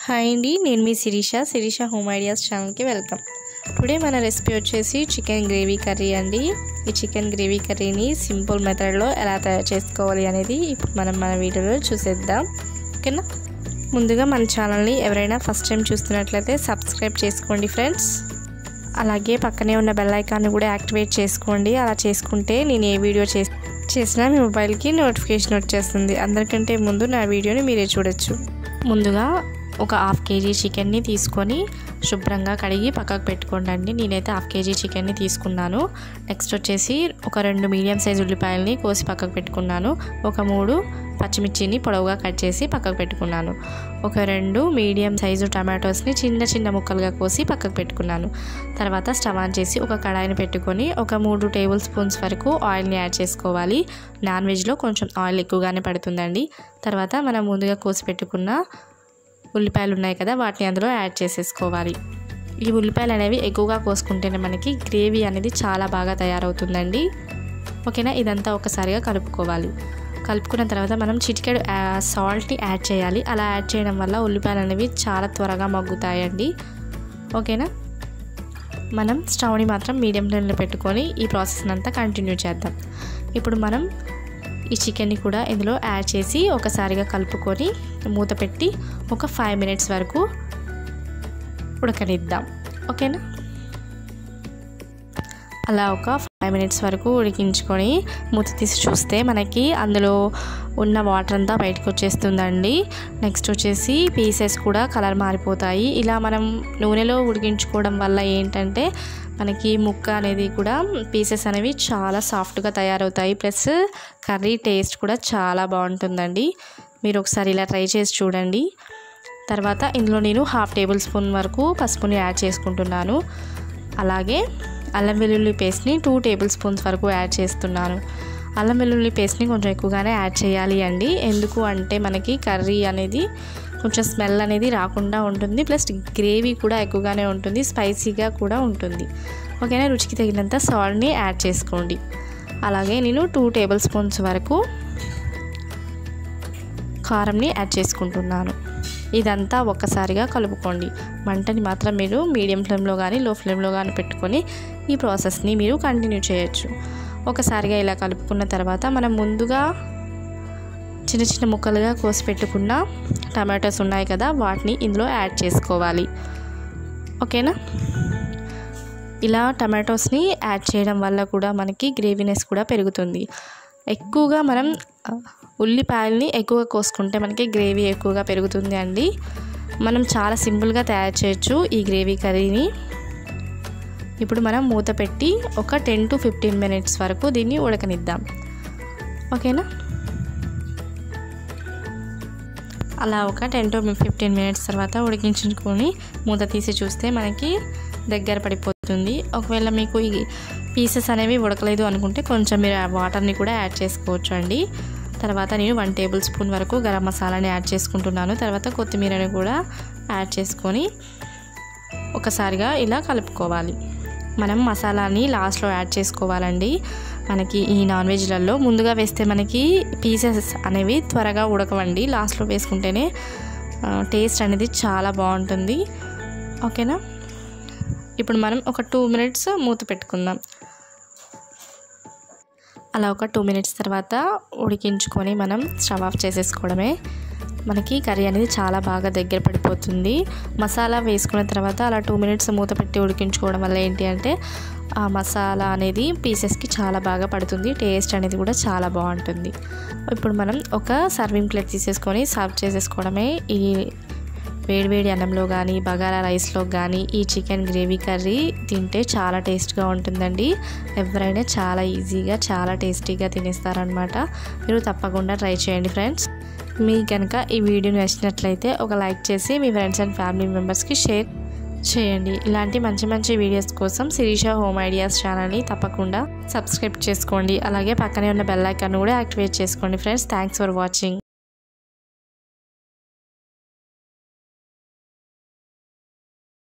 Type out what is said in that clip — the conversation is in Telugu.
హాయ్ అండి నేను మీ శిరీష శిరీష హోమ్ ఐడియాస్ ఛానల్కి వెల్కమ్ టుడే మన రెసిపీ వచ్చేసి చికెన్ గ్రేవీ కర్రీ అండి ఈ చికెన్ గ్రేవీ కర్రీని సింపుల్ మెథడ్లో ఎలా తయారు చేసుకోవాలి అనేది ఇప్పుడు మనం మన వీడియోలో చూసేద్దాం ఓకేనా ముందుగా మన ఛానల్ని ఎవరైనా ఫస్ట్ టైం చూస్తున్నట్లయితే సబ్స్క్రైబ్ చేసుకోండి ఫ్రెండ్స్ అలాగే పక్కనే ఉన్న బెల్ ఐకాన్ని కూడా యాక్టివేట్ చేసుకోండి అలా చేసుకుంటే నేను ఏ వీడియో చే చేసినా మీ మొబైల్కి నోటిఫికేషన్ వచ్చేస్తుంది అందరికంటే ముందు నా వీడియోని మీరే చూడొచ్చు ముందుగా ఒక హాఫ్ కేజీ చికెన్ని తీసుకొని శుభ్రంగా కడిగి పక్కకు పెట్టుకోండి నేనైతే హాఫ్ కేజీ చికెన్ని తీసుకున్నాను నెక్స్ట్ వచ్చేసి ఒక రెండు మీడియం సైజ్ ఉల్లిపాయలని కోసి పక్కకు పెట్టుకున్నాను ఒక మూడు పచ్చిమిర్చిని పొడవుగా కట్ చేసి పక్కకు పెట్టుకున్నాను ఒక రెండు మీడియం సైజు టమాటోస్ని చిన్న చిన్న ముక్కలుగా కోసి పక్కకు పెట్టుకున్నాను తర్వాత స్టవ్ ఆన్ చేసి ఒక కడాయిని పెట్టుకొని ఒక మూడు టేబుల్ స్పూన్స్ వరకు ఆయిల్ని యాడ్ చేసుకోవాలి నాన్ వెజ్లో కొంచెం ఆయిల్ ఎక్కువగానే పడుతుందండి తర్వాత మనం ముందుగా కోసి పెట్టుకున్న ఉల్లిపాయలు ఉన్నాయి కదా వాటిని అందులో యాడ్ చేసేసుకోవాలి ఈ ఉల్లిపాయలు అనేవి ఎక్కువగా కోసుకుంటేనే మనకి గ్రేవీ అనేది చాలా బాగా తయారవుతుందండి ఓకేనా ఇదంతా ఒకసారిగా కలుపుకోవాలి కలుపుకున్న తర్వాత మనం చిటికెడు సాల్ట్ని యాడ్ చేయాలి అలా యాడ్ చేయడం వల్ల ఉల్లిపాయలు అనేవి చాలా త్వరగా మగ్గుతాయండి ఓకేనా మనం స్టవ్ని మాత్రం మీడియం ఫ్లేమ్లో పెట్టుకొని ఈ ప్రాసెస్ని అంతా కంటిన్యూ చేద్దాం ఇప్పుడు మనం ఈ చికెన్ని కూడా ఇందులో యాడ్ చేసి ఒకసారిగా కలుపుకొని మూత పెట్టి ఒక ఫైవ్ మినిట్స్ వరకు ఉడకనిద్దాం ఓకేనా అలా ఒక ఫైవ్ మినిట్స్ వరకు ఉడికించుకొని మూత తీసి చూస్తే మనకి అందులో ఉన్న వాటర్ అంతా బయటకు వచ్చేస్తుందండి నెక్స్ట్ వచ్చేసి పీసెస్ కూడా కలర్ మారిపోతాయి ఇలా మనం నూనెలో ఉడికించుకోవడం వల్ల ఏంటంటే మనకి ముక్క అనేది కూడా పీసెస్ అనేవి చాలా సాఫ్ట్గా తయారవుతాయి ప్లస్ కర్రీ టేస్ట్ కూడా చాలా బాగుంటుందండి మీరు ఒకసారి ఇలా ట్రై చేసి చూడండి తర్వాత ఇందులో నేను హాఫ్ టేబుల్ స్పూన్ వరకు పసుపుని యాడ్ చేసుకుంటున్నాను అలాగే అల్లం వెల్లుల్లి పేస్ట్ని టూ టేబుల్ స్పూన్స్ వరకు యాడ్ చేస్తున్నాను అల్లం వెల్లుల్లి పేస్ట్ని కొంచెం ఎక్కువగానే యాడ్ చేయాలి అండి ఎందుకు అంటే మనకి కర్రీ అనేది కొంచెం స్మెల్ అనేది రాకుండా ఉంటుంది ప్లస్ గ్రేవీ కూడా ఎక్కువగానే ఉంటుంది స్పైసీగా కూడా ఉంటుంది ఓకేనా రుచికి తగినంత సాల్ట్ని యాడ్ చేసుకోండి అలాగే నేను టూ టేబుల్ స్పూన్స్ వరకు కారంని యాడ్ చేసుకుంటున్నాను ఇదంతా ఒక్కసారిగా కలుపుకోండి మంటని మాత్రం మీరు మీడియం ఫ్లేమ్లో కానీ లో ఫ్లేమ్లో కానీ పెట్టుకొని ఈ ప్రాసెస్ని మీరు కంటిన్యూ చేయొచ్చు ఒకసారిగా ఇలా కలుపుకున్న తర్వాత మనం ముందుగా చిన్న చిన్న ముక్కలుగా కోసి పెట్టుకున్న టమాటోస్ ఉన్నాయి కదా వాటిని ఇందులో యాడ్ చేసుకోవాలి ఓకేనా ఇలా టమాటోస్ని యాడ్ చేయడం వల్ల కూడా మనకి గ్రేవీనెస్ కూడా పెరుగుతుంది ఎక్కువగా మనం ఉల్లిపాయల్ని ఎక్కువగా కోసుకుంటే మనకి గ్రేవీ ఎక్కువగా పెరుగుతుంది అండి మనం చాలా సింపుల్గా తయారు చేయొచ్చు ఈ గ్రేవీ కర్రీని ఇప్పుడు మనం మూత పెట్టి ఒక టెన్ టు ఫిఫ్టీన్ మినిట్స్ వరకు దీన్ని ఉడకనిద్దాం ఓకేనా అలా ఒక టెన్ టు ఫిఫ్టీన్ మినిట్స్ తర్వాత ఉడికించుకొని మూత తీసి చూస్తే మనకి దగ్గర పడిపోతుంది ఒకవేళ మీకు ఈ పీసెస్ అనేవి ఉడకలేదు అనుకుంటే కొంచెం మీరు వాటర్ని కూడా యాడ్ చేసుకోవచ్చు అండి తర్వాత నేను వన్ టేబుల్ స్పూన్ వరకు గరం మసాలాని యాడ్ చేసుకుంటున్నాను తర్వాత కొత్తిమీరని కూడా యాడ్ చేసుకొని ఒకసారిగా ఇలా కలుపుకోవాలి మనం మసాలాని లాస్ట్లో యాడ్ చేసుకోవాలండి మనకి ఈ నాన్ వెజ్లలో ముందుగా వేస్తే మనకి పీసెస్ అనేవి త్వరగా ఉడకవండి లాస్ట్లో వేసుకుంటేనే టేస్ట్ అనేది చాలా బాగుంటుంది ఓకేనా ఇప్పుడు మనం ఒక టూ మినిట్స్ మూత పెట్టుకుందాం అలా ఒక టూ మినిట్స్ తర్వాత ఉడికించుకొని మనం స్టవ్ ఆఫ్ చేసేసుకోవడమే మనకి కర్రీ అనేది చాలా బాగా దగ్గర పడిపోతుంది మసాలా వేసుకున్న తర్వాత అలా టూ మినిట్స్ మూత పెట్టి ఉడికించుకోవడం వల్ల ఏంటి అంటే ఆ మసాలా అనేది పీసెస్కి చాలా బాగా పడుతుంది టేస్ట్ అనేది కూడా చాలా బాగుంటుంది ఇప్పుడు మనం ఒక సర్వింగ్ ప్లేట్ తీసేసుకొని సర్వ్ చేసేసుకోవడమే ఈ వేడివేడి అన్నంలో కానీ బగారా రైస్లో కానీ ఈ చికెన్ గ్రేవీ కర్రీ తింటే చాలా టేస్ట్గా ఉంటుందండి ఎవరైనా చాలా ఈజీగా చాలా టేస్టీగా తినేస్తారనమాట మీరు తప్పకుండా ట్రై చేయండి ఫ్రెండ్స్ మీకు కనుక ఈ వీడియో నచ్చినట్లయితే ఒక లైక్ చేసి మీ ఫ్రెండ్స్ అండ్ ఫ్యామిలీ మెంబర్స్కి షేర్ చేయండి ఇలాంటి మంచి మంచి వీడియోస్ కోసం శిరీష హోమ్ ఐడియాస్ ఛానల్ని తప్పకుండా సబ్స్క్రైబ్ చేసుకోండి అలాగే పక్కనే ఉన్న బెల్ ఐకాన్ కూడా యాక్టివేట్ చేసుకోండి ఫ్రెండ్స్ థ్యాంక్స్ ఫర్ వాచింగ్